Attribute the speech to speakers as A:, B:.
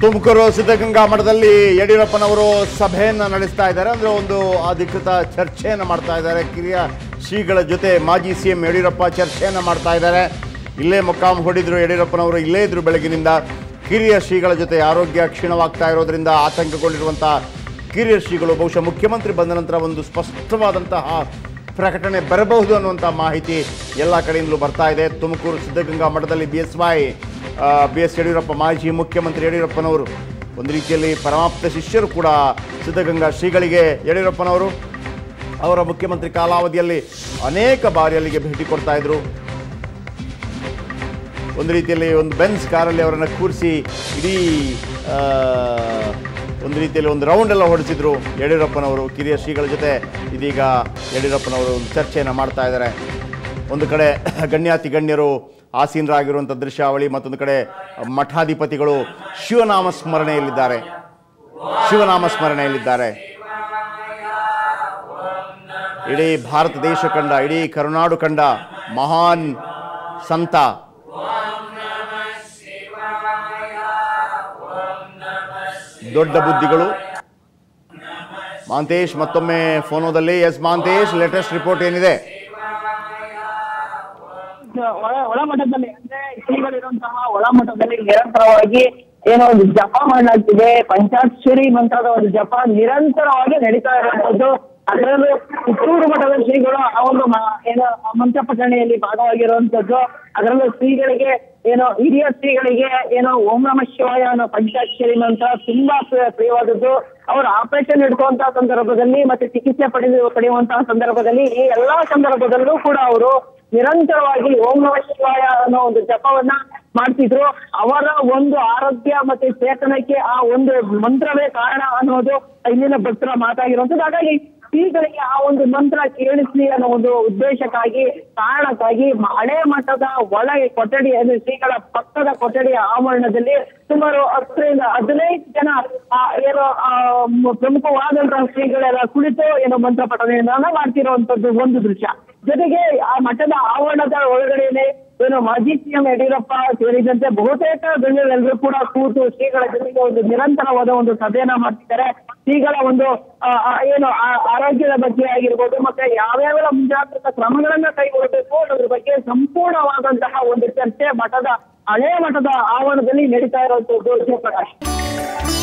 A: ತುಮಕೂರು ಸಿದ್ಧಗಂಗಾ ಮಠದಲ್ಲಿ ಯಡಿಯೂರಪ್ಪನವರು ಸಭೆಯನ್ನು ನಡೆಸ್ತಾ ಇದ್ದಾರೆ ಅಂದರೆ ಒಂದು ಅಧಿಕೃತ ಚರ್ಚೆಯನ್ನು ಮಾಡ್ತಾ ಇದ್ದಾರೆ ಕಿರಿಯ ಶ್ರೀಗಳ ಜೊತೆ ಮಾಜಿ ಸಿ ಎಂ ಯಡಿಯೂರಪ್ಪ ಚರ್ಚೆಯನ್ನು ಮಾಡ್ತಾ ಇದ್ದಾರೆ ಇಲ್ಲೇ ಮೊಕ್ಕಾಂ ಹೊಡಿದ್ರು ಯಡಿಯೂರಪ್ಪನವರು ಇಲ್ಲೇ ಇದ್ರು ಬೆಳಗಿನಿಂದ ಕಿರಿಯ ಶ್ರೀಗಳ ಜೊತೆ ಆರೋಗ್ಯ ಕ್ಷೀಣವಾಗ್ತಾ ಇರೋದ್ರಿಂದ ಆತಂಕಗೊಂಡಿರುವಂಥ ಕಿರಿಯ ಶ್ರೀಗಳು ಬಹುಶಃ ಮುಖ್ಯಮಂತ್ರಿ ಬಂದ ನಂತರ ಒಂದು ಸ್ಪಷ್ಟವಾದಂತಹ ಪ್ರಕಟಣೆ ಬರಬಹುದು ಅನ್ನುವಂಥ ಮಾಹಿತಿ ಎಲ್ಲ ಕಡೆಯಿಂದಲೂ ಬರ್ತಾ ಇದೆ ತುಮಕೂರು ಸಿದ್ಧಗಂಗಾ ಮಠದಲ್ಲಿ B S Y B S Yediyurappa ಮಾಜಿ ಮುಖ್ಯಮಂತ್ರಿ ಯಡಿಯೂರಪ್ಪನವರು ಒಂದು ರೀತಿಯಲ್ಲಿ ಪರಮಾಪ್ತ ಶಿಷ್ಯರು ಕೂಡ ಸಿದ್ಧಗಂಗಾ ಶ್ರೀಗಳಿಗೆ ಯಡಿಯೂರಪ್ಪನವರು ಅವರ ಮುಖ್ಯಮಂತ್ರಿ ಕಾಲಾವಧಿಯಲ್ಲಿ ಅನೇಕ ಬಾರಿ ಅಲ್ಲಿಗೆ ಭೇಟಿ ಕೊಡ್ತಾ ಇದ್ರು ಒಂದು ರೀತಿಯಲ್ಲಿ ಒಂದು ಬೆನ್ಸ್ ಕಾರಲ್ಲಿ ಅವರನ್ನು ಕೂರಿಸಿ ಇಡೀ ಆ, ಒಂದು ರೀತಿಯಲ್ಲಿ ಒಂದು ರೌಂಡ್ ಎಲ್ಲ ಹೊಡಿಸಿದ್ರು ಯಡಿಯೂರಪ್ಪನವರು ಕಿರಿಯ ಶ್ರೀಗಳ ಜೊತೆ ಇದೀಗ ಯಡಿಯೂರಪ್ಪನವರು ಒಂದು ಚರ್ಚೆಯನ್ನು ಮಾಡ್ತಾ ಇದ್ದಾರೆ ಒಂದು ಕಡೆ ಗಣ್ಯಾತಿ ಗಣ್ಯರು ಆಸೀನರಾಗಿರುವಂಥ ದೃಶ್ಯಾವಳಿ ಮತ್ತೊಂದು ಕಡೆ ಮಠಾಧಿಪತಿಗಳು ಶಿವನಾಮ ಸ್ಮರಣೆಯಲ್ಲಿದ್ದಾರೆ ಶಿವನಾಮ ಸ್ಮರಣೆಯಲ್ಲಿದ್ದಾರೆ ಇಡೀ ಭಾರತ ದೇಶ ಕಂಡ ಇಡೀ ಕರುನಾಡು ಕಂಡ ಮಹಾನ್ ಸಂತ ದೊಡ್ಡ ಬುದ್ಧಿಗಳು ಮಾಂತೇಶ್ ಮತ್ತೊಮ್ಮೆ ಫೋನೋದಲ್ಲಿ ಎಸ್ ಮಾಂತೇಶ್ ಲೇಟೆಸ್ಟ್ ರಿಪೋರ್ಟ್ ಏನಿದೆ
B: ಒಳ ಒಳಮಠದಲ್ಲಿ ಅಂದ್ರೆ ಶ್ರೀಗಳಿರುವಂತಹ ಒಳಮಠದಲ್ಲಿ ನಿರಂತರವಾಗಿ ಏನೋ ಒಂದು ಜಪ ಮಾಡಲಾಗ್ತಿದೆ ಪಂಚಾಕ್ಷರಿ ಮಂತ್ರದ ಒಂದು ಜಪ ನಿರಂತರವಾಗಿ ನಡೀತಾ ಇರುವಂತದ್ದು ಅದರಲ್ಲೂ ಪುತ್ತೂರು ಮಠದ ಶ್ರೀಗಳು ಆ ಒಂದು ಮ- ಏನೋ ಆ ಮಂತ್ರ ಪಠಣೆಯಲ್ಲಿ ಭಾಗವಾಗಿರುವಂತದ್ದು ಅದರಲ್ಲೂ ಶ್ರೀಗಳಿಗೆ ಏನೋ ಹಿರಿಯ ಶ್ರೀಗಳಿಗೆ ಏನೋ ಓಂ ನಮ ಶಿವಾಯ ಅನ್ನೋ ಪಂಚಾಕ್ಷರಿ ಮಂತ್ರ ತುಂಬಾ ಪ್ರಿಯ- ಪ್ರಿಯವಾದದ್ದು ಅವರು ಆಪರೇಷನ್ ಹಿಡ್ಕೊಂತ ಸಂದರ್ಭದಲ್ಲಿ ಮತ್ತೆ ಚಿಕಿತ್ಸೆ ಪಡೆದು ಪಡೆಯುವಂತಹ ಸಂದರ್ಭದಲ್ಲಿ ಈ ಎಲ್ಲಾ ಸಂದರ್ಭದಲ್ಲೂ ಕೂಡ ಅವರು ನಿರಂತರವಾಗಿ ಓಂ ನಮ ಶಿವಾಯ ಅನ್ನೋ ಒಂದು ಜಪವನ್ನ ಮಾಡ್ತಿದ್ರು ಅವರ ಒಂದು ಆರೋಗ್ಯ ಮತ್ತೆ ಚೇತನಕ್ಕೆ ಆ ಒಂದು ಮಂತ್ರವೇ ಕಾರಣ ಅನ್ನೋದು ಇಲ್ಲಿನ ಭಕ್ತರ ಮಾತಾಗಿರುವಂತದ್ದು ಹಾಗಾಗಿ ಶ್ರೀಗಳಿಗೆ ಆ ಒಂದು ಮಂತ್ರ ಕೇಳಿಸ್ಲಿ ಅನ್ನೋ ಒಂದು ಉದ್ದೇಶಕ್ಕಾಗಿ ಕಾರಣಕ್ಕಾಗಿ ಮ- ಹಳೆ ಮಠದ ಒಳಗೆ ಕೊಠಡಿ ಅಂದ್ರೆ ಶ್ರೀಗಳ ಪಕ್ಕದ ಕೊಠಡಿಯ ಆವರಣದಲ್ಲಿ ಸುಮಾರು ಹತ್ತರಿಂದ ಹದಿನೈದು ಜನ ಆ ಏನೋ ಆ ಮ- ಪ್ರಮುಖವಾದಂತಹ ಶ್ರೀಗಳೆಲ್ಲ ಕುಳಿತು ಏನೋ ಮಂತ್ರ ಪಠಣೆಯನ್ನ ಮಾಡ್ತಿರುವಂತದ್ದು ಒಂದು ದೃಶ್ಯ ಜೊತೆಗೆ ಆ ಮಠದ ಆವರಣದ ಒಳಗಡೆನೆ ಏನು ಮಾಜಿ ಸಿಎಂ ಯಡಿಯೂರಪ್ಪ ಸೇರಿದಂತೆ ಬಹುತೇಕ ಗಣ್ಯರೆಲ್ಲರೂ ಕೂಡ ಕೂತು ಶ್ರೀಗಳ ಜೊತೆಗೆ ಒಂದು ನಿರಂತರವಾದ ಒಂದು ಸಭೆಯನ್ನ ಮಾಡ್ತಿದ್ದಾರೆ ಶ್ರೀಗಳ ಒಂದು ಆ, ಆ, ಏನು ಆ- ಆರೋಗ್ಯದ ಬಗ್ಗೆ ಆಗಿರ್ಬೋದು ಮತ್ತೆ ಯಾವ್ಯಾವ ಮುಂಜಾಗ್ರತಾ ಕ್ರಮಗಳನ್ನ ಕೈಗೊಳ್ಳಬೇಕು ಅನ್ನೋದ್ರ ಬಗ್ಗೆ ಸಂಪೂರ್ಣವಾದಂತಹ ಒಂದು ಚರ್ಚೆ ಮಠದ ಹಳೆ ಮಠದ ಆವರಣದಲ್ಲಿ ನಡೀತಾ ಇರುವಂತದ್ದು ಜಯಪ್ರಕಾಶ್